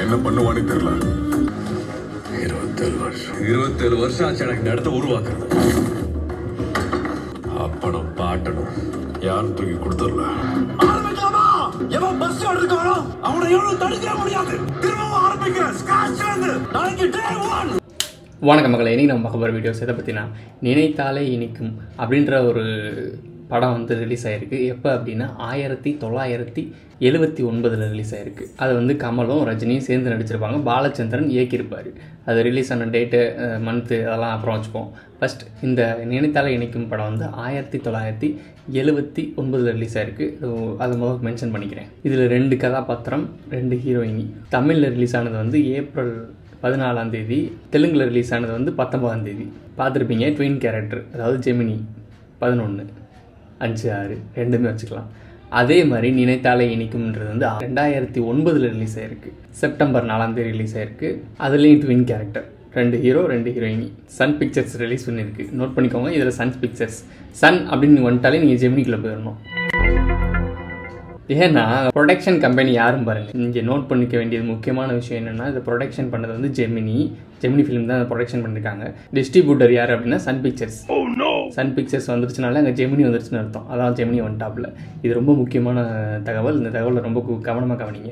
என்ன பண்ணுவானே தெரியல இருபத்தேழு வருஷம் இருபத்தேழு வருஷம் ஆச்சு எனக்கு இந்த இடத்த உருவாக்குறது அப்பனும் பாட்டனும் யாரும் தூக்கி கொடுத்துடல ஆரம்பிக்கலாமா எவன் பஸ் எடுக்கானோ அவனை எவ்வளவு தடுக்க முடியாது திரும்பவும் ஆரம்பிக்கிறேன் ஸ்காட்ச் வந்து நாளைக்கு டே ஒன் வணக்கம் மக்களை இன்றைக்கி நம்ம பார்க்க போகிற வீடியோஸ் எதை பற்றினா நினைத்தாலே இனிக்கும் அப்படின்ற ஒரு படம் வந்து ரிலீஸ் ஆகிருக்கு எப்போ அப்படின்னா ஆயிரத்தி தொள்ளாயிரத்தி எழுபத்தி ஒன்பதில் ரிலீஸ் ஆகிருக்கு அது வந்து கமலும் ரஜினியும் சேர்ந்து நடிச்சிருப்பாங்க பாலச்சந்திரன் இயக்கியிருப்பார் அது ரிலீஸ் ஆன டேட்டு மந்த்து அதெல்லாம் அப்புறம் வச்சுப்போம் ஃபஸ்ட் இந்த நினைத்தாலே இனிக்கும் படம் வந்து ஆயிரத்தி தொள்ளாயிரத்தி எழுபத்தி ஒன்பதில் ரிலீஸ் ஆகிருக்கு அதை முதல் மென்ஷன் பண்ணிக்கிறேன் இதில் ரெண்டு கதாபாத்திரம் ரெண்டு ஹீரோயினி தமிழில் ரிலீஸ் ஆனது வந்து ஏப்ரல் பதினாலாம் தேதி தெலுங்கில் ரிலீஸ் ஆனது வந்து பத்தொன்பதாம் தேதி பார்த்துருப்பீங்க ட்வின் கேரக்டர் அதாவது ஜெமினி பதினொன்று அஞ்சு ஆறு ரெண்டுமே வச்சுக்கலாம் அதே மாதிரி நினைத்தாலே இனிக்கும்ன்றது வந்து ரெண்டாயிரத்தி ஒன்பதில் ரிலீஸ் ஆயிருக்கு செப்டம்பர் நாலாம் தேதி ரிலீஸ் ஆயிருக்கு அதுலேயும் ட்வின் கேரக்டர் ரெண்டு ஹீரோ ரெண்டு ஹீரோயினி சன் பிக்சர்ஸ் ரிலீஸ் பண்ணியிருக்கு நோட் பண்ணிக்கோங்க இதில் சன் பிக்சர்ஸ் சன் அப்படின்னு வந்துட்டாலே நீங்கள் ஜெமினிக்குள்ளே போயிடணும் ஏன்னா ப்ரொடக்ஷன் கம்பெனி யாரும் பாருங்க இங்கே நோட் பண்ணிக்க வேண்டியது முக்கியமான விஷயம் என்னென்னா இந்த ப்ரொடக்ஷன் பண்ணது வந்து ஜெமினி ஜெமினி ஃபிலிம் தான் ப்ரொடக்ஷன் பண்ணியிருக்காங்க டிஸ்ட்ரிபியூட்டர் யார் அப்படின்னா சன் பிக்சர்ஸ் சன் பிக்சர்ஸ் வந்துருச்சுனால அங்கே ஜெமினி வந்துருச்சுன்னு அர்த்தம் அதான் ஜெமினி வந்துட்டாப்ல இது ரொம்ப முக்கியமான தகவல் இந்த தகவலை ரொம்ப கவனமாக கவனிங்க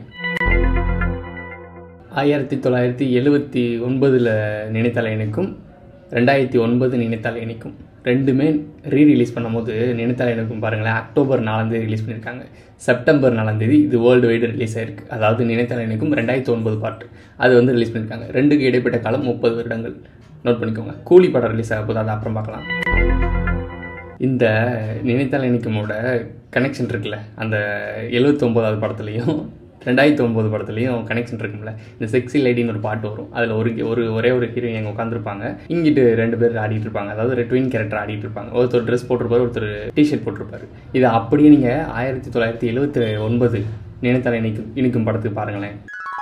ஆயிரத்தி தொள்ளாயிரத்தி எழுபத்தி ஒன்பதில் நினைத்தால் இணைக்கும் ரெண்டாயிரத்தி ஒன்பது நினைத்தால் இணைக்கும் ரெண்டுமே ரீ ரிலீஸ் பண்ணும்போது நினைத்தால் இணைக்கும் பாருங்களேன் அக்டோபர் நாலாந்தேதி ரிலீஸ் பண்ணியிருக்காங்க செப்டம்பர் நாலாந்தேதி இது வேர்ல்டு வைடு ரிலீஸ் ஆயிருக்கு அதாவது நினைத்தால் இணைக்கும் ரெண்டாயிரத்தி ஒன்பது பாட்டு அது வந்து ரிலீஸ் பண்ணியிருக்காங்க ரெண்டுக்கு இடைப்பட்ட காலம் முப்பது வருடங்கள் நோட் பண்ணிக்கோங்க கூலி படம் ரிலீஸ் ஆக போது அதை அப்புறம் பார்க்கலாம் இந்த நினைத்தால் இணைக்குமோட கனெக்ஷன் இருக்குல்ல அந்த எழுபத்தொம்போதாவது படத்துலையும் ரெண்டாயிரத்தி ஒம்பது படத்துலையும் கனெக்ஷன் இருக்கும்ல இந்த செக்ஸி லேடின்னு ஒரு பாட்டு வரும் அதில் ஒரு ஒரு ஒரே ஒரு ஹீரோயின் அங்கே உட்காந்துருப்பாங்க இங்கிட்டு ரெண்டு பேர் ஆடிட்டு இருப்பாங்க அதாவது ஒரு ட்வின் கேரக்டர் ஆடிட்டு இருப்பாங்க ஒருத்தர் ட்ரெஸ் போட்டிருப்பாரு ஒருத்தர் டிஷர்ட் போட்டிருப்பாரு இது அப்படியே நீங்கள் ஆயிரத்தி தொள்ளாயிரத்தி எழுபத்தி ஒன்பது நினைத்தால் இணைக்கும் இனிக்கும் படத்துக்கு பாருங்களேன்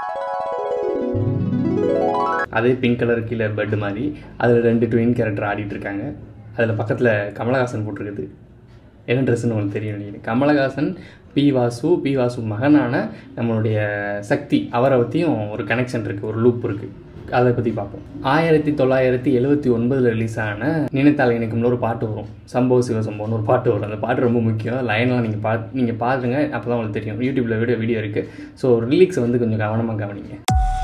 அதே பிங்க் கலர் கீழே பெட் மாதிரி அதில் ரெண்டு ட்வின் கேரக்டர் ஆடிட்டு இருக்காங்க அதில் பக்கத்தில் கமலஹாசன் போட்டிருக்குது என்ன ட்ரெஸ்ஸுன்னு உங்களுக்கு தெரியும் நினைக்கிறேன் கமலஹாசன் பி வாசு பி வாசு மகனான நம்மளுடைய சக்தி அவரை பற்றியும் ஒரு கனெக்ஷன் இருக்குது ஒரு லூப் இருக்குது அதை பற்றி பார்ப்போம் ஆயிரத்தி தொள்ளாயிரத்தி எழுபத்தி ஒன்பதில் ரிலீஸ் ஆன நினைத்தால் இணைக்கும்ல ஒரு பாட்டு வரும் சம்பவ சிவசம்பவம்னு ஒரு பாட்டு வரும் அந்த பாட்டு ரொம்ப முக்கியம் லைன்லாம் நீங்கள் பா நீங்கள் பாருங்க அப்போ தான் உங்களுக்கு தெரியும் யூடியூப்பில் வீடியோ வீடியோ இருக்குது ஸோ ரிலீக்ஸை வந்து கொஞ்சம் கவனமாக கவனிங்க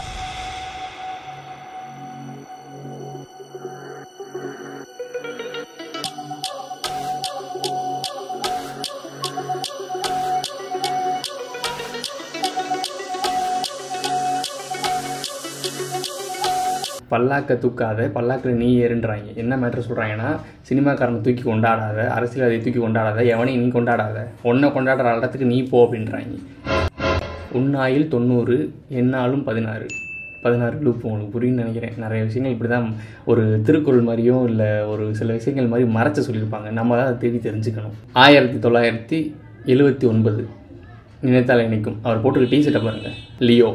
பல்லாக்க தூக்காத பல்லாக்கில் நீ ஏறுன்றாங்க என்ன மேட்ரு சொல்கிறாங்கன்னா சினிமாக்காரனை தூக்கி கொண்டாடாத அரசியல்வாதியை தூக்கி கொண்டாடாத எவனையும் நீ கொண்டாடாத உன்னை கொண்டாடுற இடத்துக்கு நீ போ அப்படின்றாங்க உன்னாயில் தொண்ணூறு என்னாலும் பதினாறு பதினாறு லூப் உங்களுக்கு புரியும்னு நினைக்கிறேன் நிறைய விஷயங்கள் இப்படி தான் ஒரு திருக்குறள் மாதிரியும் இல்லை ஒரு சில விஷயங்கள் மாதிரி மறைச்சு சொல்லியிருப்பாங்க நம்ம தான் அதை தேடி தெரிஞ்சுக்கணும் ஆயிரத்தி தொள்ளாயிரத்தி எழுபத்தி ஒன்பது நினைத்தால் இணைக்கும் அவர் போட்டுக்க டிஷர்ட்டை பாருங்கள் லியோ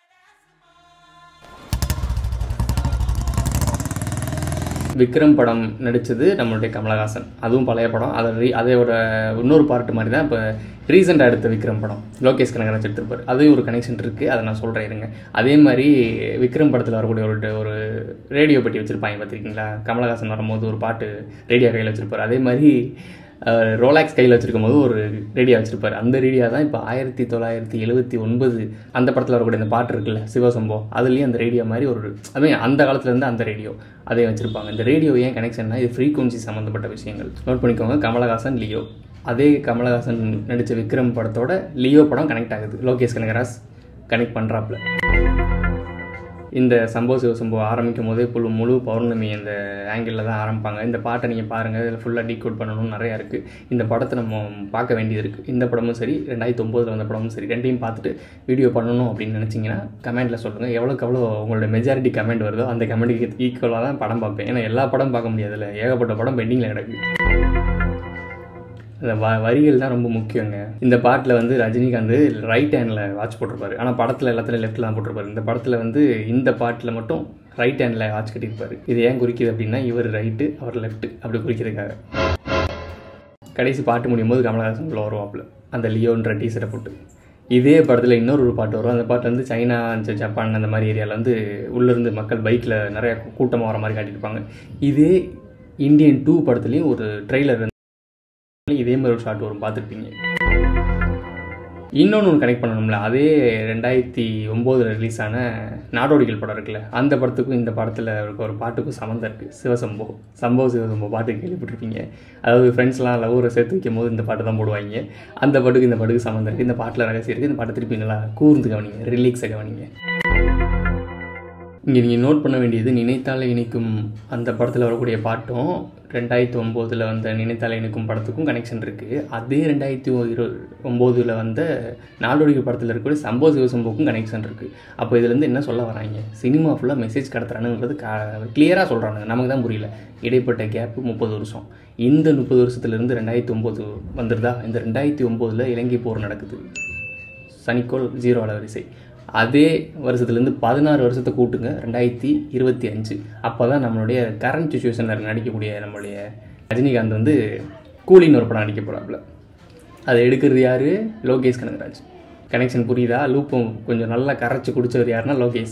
விக்ரம் படம் நடித்தது நம்மளுடைய கமலஹாசன் அதுவும் பழைய படம் அதை ரீ அதோட இன்னொரு பார்ட்டு மாதிரி தான் இப்போ ரீசெண்டாக எடுத்த விக்ரம் படம் லோகேஷ் கனகராஜ் எடுத்திருப்பார் அதுவும் ஒரு கனெக்ஷன் இருக்குது அதை நான் சொல்கிறேன் இருங்க அதே மாதிரி விக்ரம் படத்தில் வரக்கூடிய ஒரு ஒரு ரேடியோ பெட்டி வச்சுருப்பாங்க பார்த்துருக்கீங்களா கமலஹாசன் வரும்போது ஒரு பாட்டு ரேடியோ கையில் வச்சுருப்பார் அதே மாதிரி ரோலாக்ஸ் கையில் வச்சிருக்கும் போது ஒரு ரேடியோ வச்சிருப்பாரு அந்த ரேடியோ தான் இப்போ ஆயிரத்தி தொள்ளாயிரத்தி எழுபத்தி ஒன்பது அந்த படத்தில் வரக்கூடிய அந்த பாட்டு இருக்குல்ல சிவசம்போ அதுலேயும் அந்த ரேடியோ மாதிரி ஒரு அதே அந்த காலத்துலேருந்து அந்த ரேடியோ அதே வச்சுருப்பாங்க இந்த ரேடியோ ஏன் கனெக்ஷன்னா இது ஃப்ரீக்வன்சி சம்மந்தப்பட்ட விஷயங்கள் நோட் பண்ணிக்கோங்க கமலஹாசன் லியோ அதே கமலஹாசன் நடித்த விக்ரம் படத்தோட லியோ படம் கனெக்ட் ஆகுது லோகேஷ் கனகராஜ் கனெக்ட் பண்ணுறாப்புல இந்த சம்பவ சிவசம்போ ஆரம்பிக்கும் போதே புழு முழு பௌர்ணமி அந்த ஆங்கிளில் தான் ஆரம்பிப்பாங்க இந்த பாட்டை நீங்கள் பாருங்கள் இதில் ஃபுல்லாக டீகோட் பண்ணணும்னு நிறையா இருக்குது இந்த படத்தை நம்ம பார்க்க வேண்டியது இருக்குது இந்த படமும் சரி ரெண்டாயிரத்தி ஒம்போதில் வந்த படமும் சரி ரெண்டையும் பார்த்துட்டு வீடியோ பண்ணணும் அப்படின்னு நினச்சிங்கன்னா கமெண்ட்டில் சொல்லுங்கள் எவ்வளோக்கு எவ்வளோ உங்களோட மெஜாரிட்டி கமெண்ட் வருதோ அந்த கமெண்ட்டுக்கு ஈக்குவலாக தான் படம் பார்ப்பேன் ஏன்னா எல்லா படம் பார்க்க முடியாதுல்ல ஏகப்பட்ட படம் பெண்டிங்கில் கிடக்கு அந்த வ வரிகள் தான் ரொம்ப முக்கியங்க இந்த பாட்டில் வந்து ரஜினிகாந்த் ரைட் ஹேண்டில் வாட்ச் போட்டிருப்பாரு ஆனால் படத்தில் எல்லாத்துலையும் லெஃப்ட்டில் தான் போட்டிருப்பாரு இந்த படத்தில் வந்து இந்த பாட்டில் மட்டும் ரைட் ஹேண்டில் வாட்ச் கட்டியிருப்பாரு இது ஏன் குறிக்குது அப்படின்னா இவர் ரைட்டு அவர் லெஃப்ட்டு அப்படி குறிக்கிறதுக்காக கடைசி பாட்டு முடியும் போது கமலஹாசன் உள்ள வருவாப்புல அந்த லியோன்ற டீசரை போட்டு இதே படத்தில் இன்னொரு ஒரு பாட்டு வரும் அந்த பாட்டு வந்து சைனா ஜ- ஜப்பான் அந்த மாதிரி ஏரியாவில் வந்து உள்ளேருந்து மக்கள் பைக்கில் நிறைய கூட்டமாக வர மாதிரி காட்டியிருப்பாங்க இதே இந்தியன் டூ படத்துலேயும் ஒரு ட்ரெய்லர் இதே மாதிரி ஒரு ஷாட் வரும் பார்த்துருப்பீங்க இன்னொன்று ஒன்று கனெக்ட் பண்ணணும்ல அதே ரெண்டாயிரத்தி ஒம்போதில் ரிலீஸ் ஆன நாடோடிகள் படம் இருக்குல்ல அந்த படத்துக்கும் இந்த படத்தில் இருக்க ஒரு பாட்டுக்கும் சம்மந்தம் இருக்குது சிவசம்போ சம்பவ சிவசம்போ பாட்டு கேள்விப்பட்டிருப்பீங்க அதாவது ஃப்ரெண்ட்ஸ்லாம் லவ்வரை சேர்த்து வைக்கும் போது இந்த பாட்டு தான் போடுவாங்க அந்த பாட்டுக்கு இந்த பாட்டுக்கு சம்மந்தம் இருக்குது இந்த பாட்டில் ரகசியம் இருக்குது இந்த பாட்டை திருப்பி நல்லா கூர்ந்து கவனிங்க ரிலீக்ஸை கவனிங்க இங்கே நீங்கள் நோட் பண்ண வேண்டியது நினைத்தாலே இணைக்கும் அந்த படத்தில் வரக்கூடிய பாட்டும் ரெண்டாயிரத்தி ஒம்போதில் வந்த நினைத்தாலே இணைக்கும் படத்துக்கும் கனெக்ஷன் இருக்குது அதே ரெண்டாயிரத்தி இரு ஒம்போதில் வந்த நாடோடிகள் படத்தில் இருக்கக்கூடிய சம்பவ சிவசம்பவுக்கும் கனெக்ஷன் இருக்குது அப்போ இதுலேருந்து என்ன சொல்ல வராங்க சினிமா ஃபுல்லாக மெசேஜ் கடத்துறானுங்கிறது கா கிளியராக சொல்கிறானுங்க நமக்கு தான் புரியல இடைப்பட்ட கேப்பு முப்பது வருஷம் இந்த முப்பது வருஷத்துலேருந்து ரெண்டாயிரத்தி ஒம்பது வந்துருதா இந்த ரெண்டாயிரத்தி ஒம்போதில் இலங்கை போர் நடக்குது சனிக்கோள் ஜீரோ அலவரிசை அதே வருஷத்துலேருந்து பதினாறு வருஷத்தை கூட்டுங்க ரெண்டாயிரத்தி இருபத்தி அஞ்சு அப்போ தான் நம்மளுடைய கரண்ட் சுச்சுவேஷனில் நடிக்கக்கூடிய நம்மளுடைய ரஜினிகாந்த் வந்து கூலின்னு ஒரு படம் நடிக்க போகிறாப்புல அதை எடுக்கிறது யார் லோகேஷ் கனகராஜ் கனெக்ஷன் புரியுதா லூப்பும் கொஞ்சம் நல்லா கரைச்சி குடிச்சவர் யாருன்னா லோகேஷ்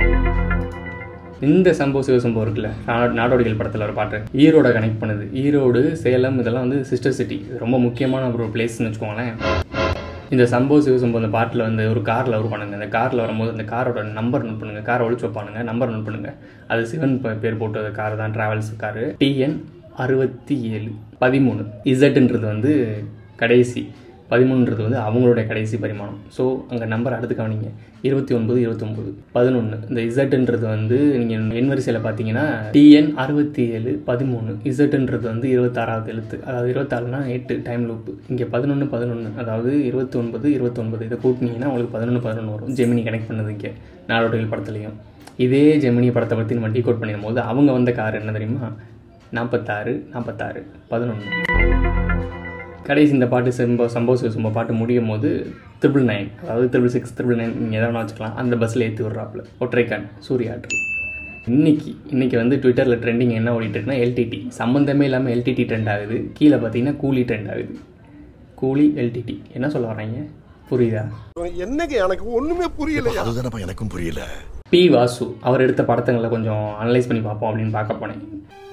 இந்த சம்பவ சிவசம்பவம் இருக்குல்ல நா- நாடோடிகள் படத்தில் ஒரு பாட்டு ஈரோட கனெக்ட் பண்ணுது ஈரோடு சேலம் இதெல்லாம் வந்து சிஸ்டர் சிட்டி ரொம்ப முக்கியமான ஒரு பிளேஸ்னு வச்சுக்கோங்களேன் இந்த சம்பவ சிவசம்பவம் அந்த பாட்டில் வந்து ஒரு காரில் ஒரு பண்ணுங்க அந்த காரில் வரும்போது அந்த காரோட நம்பர் நோட் பண்ணுங்க காரை ஒழிச்சு வைப்பானுங்க நம்பர் நோட் பண்ணுங்க அது சிவன் பே- பேர் போட்ட கார் தான் டிராவல்ஸ் காரு டிஎன் அறுபத்தி ஏழு பதிமூணு இசட்ன்றது வந்து கடைசி பதிமூணுன்றது வந்து அவங்களுடைய கடைசி பரிமாணம் ஸோ அங்கே நம்பர் அடுத்து கவனிங்க இருபத்தி ஒன்பது இருபத்தொம்போது பதினொன்று இந்த இசட்ன்றது வந்து நீங்கள் எண் வரிசையில் பார்த்தீங்கன்னா டிஎன் அறுபத்தி ஏழு பதிமூணு இசட்ன்றது வந்து இருபத்தாறாவது எழுத்து அதாவது இருபத்தாறுனா எட்டு டைம் லூப்பு இங்கே பதினொன்று பதினொன்று அதாவது இருபத்தி ஒன்பது இருபத்தொன்பது இதை கூட்டினீங்கன்னா உங்களுக்கு பதினொன்று பதினொன்று வரும் ஜெமினி கனெக்ட் பண்ணது இங்கே நாடோடிகள் படத்துலையும் இதே ஜெமினி படத்தை பற்றி நம்ம டீகோட் பண்ணிடும் போது அவங்க வந்த கார் என்ன தெரியுமா நாற்பத்தாறு நாற்பத்தாறு பதினொன்று கடைசி இந்த பாட்டு சம்பவ சம்பவ சிவசம்பவ பாட்டு முடியும் போது ட்ரிபிள் நைன் அதாவது ட்ரிபிள் சிக்ஸ் ட்ரிபிள் நைன் நீங்கள் எதாவது வச்சுக்கலாம் அந்த பஸ்ஸில் ஏற்றி விட்றாப்புல ஒற்றைக்கான் சூர்யா ஆட்ரு இன்னைக்கு இன்னைக்கு வந்து ட்விட்டரில் ட்ரெண்டிங் என்ன ஓடிட்டு இருக்குன்னா எல்டிடி சம்மந்தமே இல்லாமல் எல்டிடி ட்ரெண்ட் ஆகுது கீழே பார்த்தீங்கன்னா கூலி ட்ரெண்ட் ஆகுது கூலி எல்டிடி என்ன சொல்ல வராங்க புரியுதா என்னங்க எனக்கு ஒண்ணுமே புரியல அதுதானப்பா எனக்கும் புரியல பி வாசு அவர் எடுத்த படத்தங்களை கொஞ்சம் அனலைஸ் பண்ணி பார்ப்போம் அப்படின்னு பார்க்க போனேன்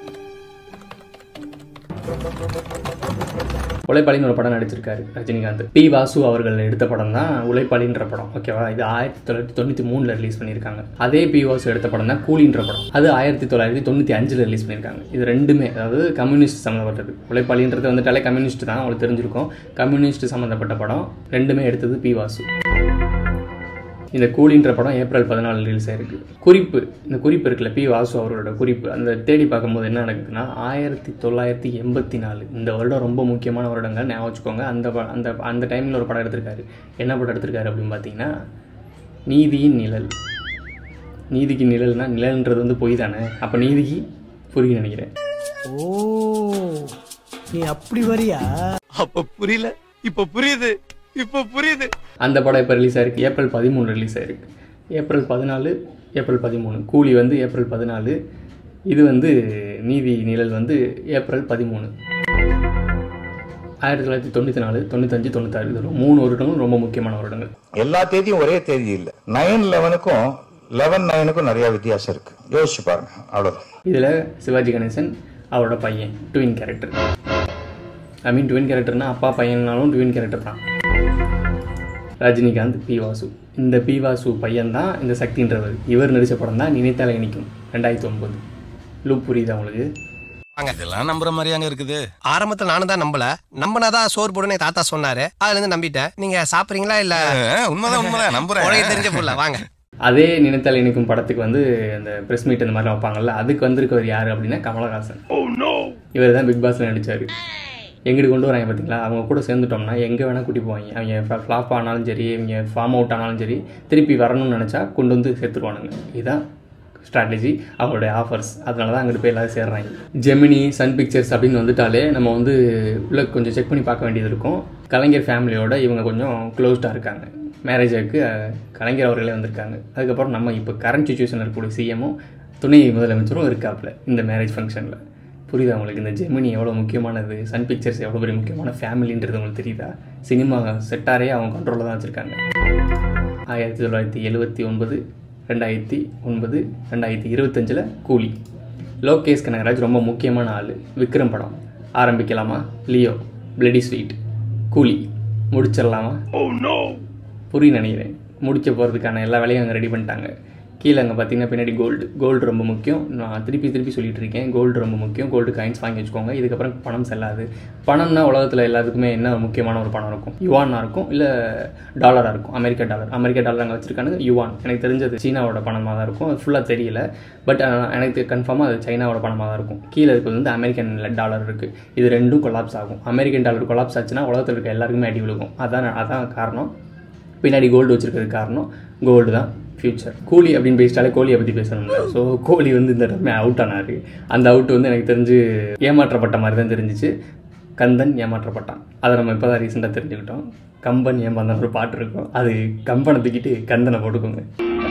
உழைப்பாளின்னு ஒரு படம் நடிச்சிருக்காரு ரஜினிகாந்த் பி வாசு அவர்கள் எடுத்த படம் தான் உழைப்பாளின்ற படம் ஓகேவா இது ஆயிரத்தி தொள்ளாயிரத்தி தொண்ணூற்றி மூணில் ரிலீஸ் பண்ணியிருக்காங்க அதே பி வாசு எடுத்த படம் தான் கூலின்ற படம் அது ஆயிரத்தி தொள்ளாயிரத்தி தொண்ணூற்றி அஞ்சில் ரிலீஸ் பண்ணியிருக்காங்க இது ரெண்டுமே அதாவது கம்யூனிஸ்ட் சம்மந்தப்பட்டது உழைப்பாளின்றது வந்துட்டாலே கம்யூனிஸ்ட் தான் உங்களுக்கு தெரிஞ்சிருக்கும் கம்யூனிஸ்ட் சம்மந்தப்பட்ட படம் ரெண்டுமே எடுத்தது பி வாசு இந்த கூலின்ற படம் ஏப்ரல் பதினாலு ரிலீஸ் ஆயிருக்கு குறிப்பு இந்த குறிப்பு இருக்குல்ல பி வாசு அவரோட குறிப்பு அந்த தேடி பார்க்கும்போது என்ன நடக்குதுன்னா ஆயிரத்தி தொள்ளாயிரத்தி எண்பத்தி நாலு இந்த வருடம் ரொம்ப முக்கியமான வருடங்கள் ஞாபகம் வச்சுக்கோங்க அந்த ப- அந்த அந்த டைமில் ஒரு படம் எடுத்திருக்காரு என்ன படம் எடுத்திருக்காரு அப்படின்னு பார்த்தீங்கன்னா நீதியின் நிழல் நீதிக்கு நிழல்னா நிழல்ன்றது வந்து பொய் தானே அப்போ நீதிக்கு புரியும் நினைக்கிறேன் ஓ நீ அப்படி வரியா அப்ப புரியல இப்ப புரியுது இப்ப புரியுது அந்த படம் இப்போ ரிலீஸ் ஆயிருக்கு ஏப்ரல் பதிமூணு ரிலீஸ் ஆயிருக்கு ஏப்ரல் பதினாலு ஏப்ரல் பதிமூணு கூலி வந்து ஏப்ரல் பதினாலு இது வந்து நீதி நிழல் வந்து ஏப்ரல் பதிமூணு ஆயிரத்தி தொள்ளாயிரத்தி தொண்ணூற்றி நாலு தொண்ணூத்தஞ்சு தொண்ணூத்தாறு இது மூணு வருடங்களும் ரொம்ப முக்கியமான வருடங்கள் எல்லா தேதியும் ஒரே தேதி இல்ல நைன் லெவனுக்கும் லெவன் நைனுக்கும் நிறைய வித்தியாசம் இருக்கு யோசிச்சு பாருங்க அவ்வளவுதான் இதில் சிவாஜி கணேசன் அவரோட பையன் twin character I mean twin கேரக்டர்னா அப்பா பையன்னாலும் ட்வின் கேரக்டர் தான் ரஜினிகாந்த் பி வாசு இந்த பி வாசு பையன் தான் இந்த சக்தின்றவர் இவர் நடித்த படம் தான் நினைத்தாலே நிற்கும் ரெண்டாயிரத்தி ஒம்பது லூப் புரியுதா உங்களுக்கு இதெல்லாம் நம்புற மாதிரியாங்க இருக்குது ஆரம்பத்துல நானும் தான் நம்பல நம்பினாதான் சோறு போடுன்னு என் தாத்தா சொன்னாரு அதுல இருந்து நம்பிட்டேன் நீங்க சாப்பிடுறீங்களா இல்ல உண்மைதான் உண்மைதான் நம்புறேன் உனக்கு தெரிஞ்ச புள்ள வாங்க அதே நினைத்தால் இணைக்கும் படத்துக்கு வந்து அந்த ப்ரெஸ் மீட் இந்த மாதிரிலாம் வைப்பாங்கல்ல அதுக்கு வந்திருக்கவர் யார் அப்படின்னா கமலஹாசன் இவர் தான் பிக் பாஸில் நடித்தார் எங்கிட்டு கொண்டு வராங்க பார்த்தீங்களா அவங்க கூட சேர்ந்துட்டோம்னா எங்கே வேணால் கூட்டி போவாங்க அவங்க ஃப்ளாப் ஆனாலும் சரி அவங்க ஃபார்ம் அவுட் ஆனாலும் சரி திருப்பி வரணும்னு நினச்சா கொண்டு வந்து சேர்த்துருவானுங்க இதுதான் ஸ்ட்ராட்டஜி அவங்களுடைய ஆஃபர்ஸ் அதனால தான் அங்கிட்டு போய் எல்லாரும் சேர்றாங்க ஜெமினி சன் பிக்சர்ஸ் அப்படின்னு வந்துட்டாலே நம்ம வந்து உள்ள கொஞ்சம் செக் பண்ணி பார்க்க வேண்டியது இருக்கும் கலைஞர் ஃபேமிலியோட இவங்க கொஞ்சம் க்ளோஸ்டாக இருக்காங்க மேரேஜுக்கு கலைஞர் அவர்களே வந்திருக்காங்க அதுக்கப்புறம் நம்ம இப்போ கரண்ட் சுச்சுவேஷனில் இருக்கக்கூடிய சிஎம்மும் துணை முதலமைச்சரும் இருக்காப்புல இந்த மேரேஜ் ஃபங்க்ஷனில் புரியுதா உங்களுக்கு இந்த ஜெமினி எவ்வளோ முக்கியமானது சன் பிக்சர்ஸ் எவ்வளோ பெரிய முக்கியமான ஃபேமிலின்றது உங்களுக்கு தெரியுதா சினிமா செட்டாரே அவங்க கண்ட்ரோலில் தான் வச்சுருக்காங்க ஆயிரத்தி தொள்ளாயிரத்தி எழுபத்தி ஒன்பது ரெண்டாயிரத்தி ஒன்பது ரெண்டாயிரத்தி இருபத்தஞ்சில் கூலி லோகேஷ் கனகராஜ் ரொம்ப முக்கியமான ஆள் விக்ரம் படம் ஆரம்பிக்கலாமா லியோ பிளடி ஸ்வீட் கூலி முடிச்சிடலாமா புரிய நினைக்கிறேன் முடிக்க போகிறதுக்கான எல்லா வேலையும் அங்கே ரெடி பண்ணிட்டாங்க கீழே அங்கே பார்த்தீங்கன்னா பின்னாடி கோல்டு கோல்டு ரொம்ப முக்கியம் நான் திருப்பி திருப்பி சொல்லிட்டு இருக்கேன் கோல்டு ரொம்ப முக்கியம் கோல்டு காயின்ஸ் வாங்கி வச்சுக்கோங்க இதுக்கப்புறம் பணம் செல்லாது பணம்னா உலகத்தில் எல்லாத்துக்குமே என்ன ஒரு முக்கியமான ஒரு பணம் இருக்கும் யுவானாக இருக்கும் இல்லை டாலராக இருக்கும் அமெரிக்கா டாலர் அமெரிக்கா டாலர் அங்கே வச்சிருக்கானுங்க யுவான் எனக்கு தெரிஞ்சது சீனாவோட பணமாக தான் இருக்கும் அது ஃபுல்லாக தெரியல பட் எனக்கு கன்ஃபார்மாக அது சைனாவோட பணமாக தான் இருக்கும் கீழே இருக்கிறது வந்து அமெரிக்கன் டாலர் இருக்குது இது ரெண்டும் கொலாப்ஸ் ஆகும் அமெரிக்கன் டாலர் கொலாப்ஸ் ஆச்சுன்னா உலகத்தில் இருக்க எல்லாருக்குமே அடி விழுகும் அதான் அதான் காரணம் பின்னாடி கோல்டு வச்சிருக்கிறது காரணம் கோல்டு தான் ஃப்யூச்சர் கூலி அப்படின்னு பேசிட்டாலே கோலியை பற்றி பேசணும்ல ஸோ கோலி வந்து இந்த டைம் அவுட் ஆனார் அந்த அவுட் வந்து எனக்கு தெரிஞ்சு ஏமாற்றப்பட்ட மாதிரி தான் தெரிஞ்சிச்சு கந்தன் ஏமாற்றப்பட்டான் அதை நம்ம இப்போ தான் ரீசெண்டாக தெரிஞ்சுக்கிட்டோம் கம்பன் ஏமாந்தான் ஒரு பாட்டு இருக்கும் அது கம்பனை தூக்கிட்டு கந்தனை போட்டுக்கோங்க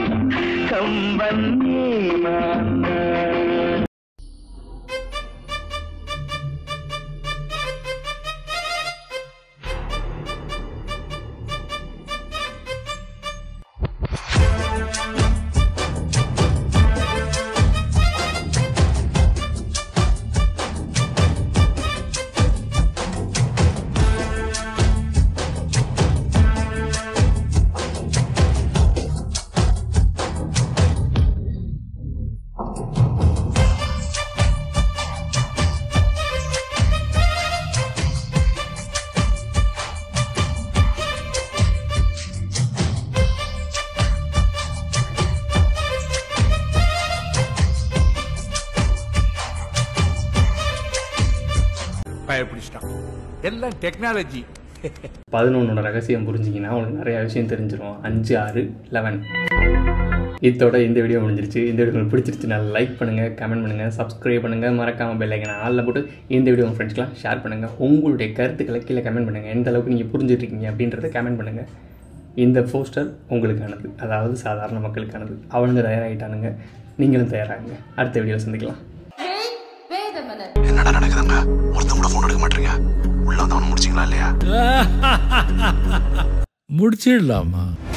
பயப்பிடிச்சிட்டான் எல்லாம் டெக்னாலஜி பதினொன்னோட ரகசியம் புரிஞ்சிங்கன்னா உனக்கு நிறைய விஷயம் தெரிஞ்சிடும் அஞ்சு ஆறு லெவன் இதோட இந்த வீடியோ முடிஞ்சிருச்சு இந்த வீடியோ உங்களுக்கு பிடிச்சிருச்சுன்னா லைக் பண்ணுங்கள் கமெண்ட் பண்ணுங்கள் சப்ஸ்கிரைப் பண்ணுங்கள் மறக்காமல் பெல் ஐக்கனை ஆளில் போட்டு இந்த வீடியோ உங்கள் ஃப்ரெண்ட்ஸ்க்குலாம் ஷேர் பண்ணுங்கள் உங்களுடைய கருத்துக்களை கீழே கமெண்ட் பண்ணுங்கள் எந்த அளவுக்கு நீங்கள் புரிஞ்சுட்ருக்கீங்க அப்படின்றத கமெண்ட் பண்ணுங்கள் இந்த போஸ்டர் உங்களுக்கானது அதாவது சாதாரண மக்களுக்கானது அவனுங்க தயாராகிட்டானுங்க நீங்களும் தயாராகுங்க அடுத்த வீடியோவில் சந்திக்கலாம் Wait a minute. என்னடா நடக்குதுங்க ஒருத்தன் கூட போன் எடுக்க மாட்டீங்க உள்ள வந்தவன முடிச்சிங்களா இல்லையா முடிச்சிடலாமா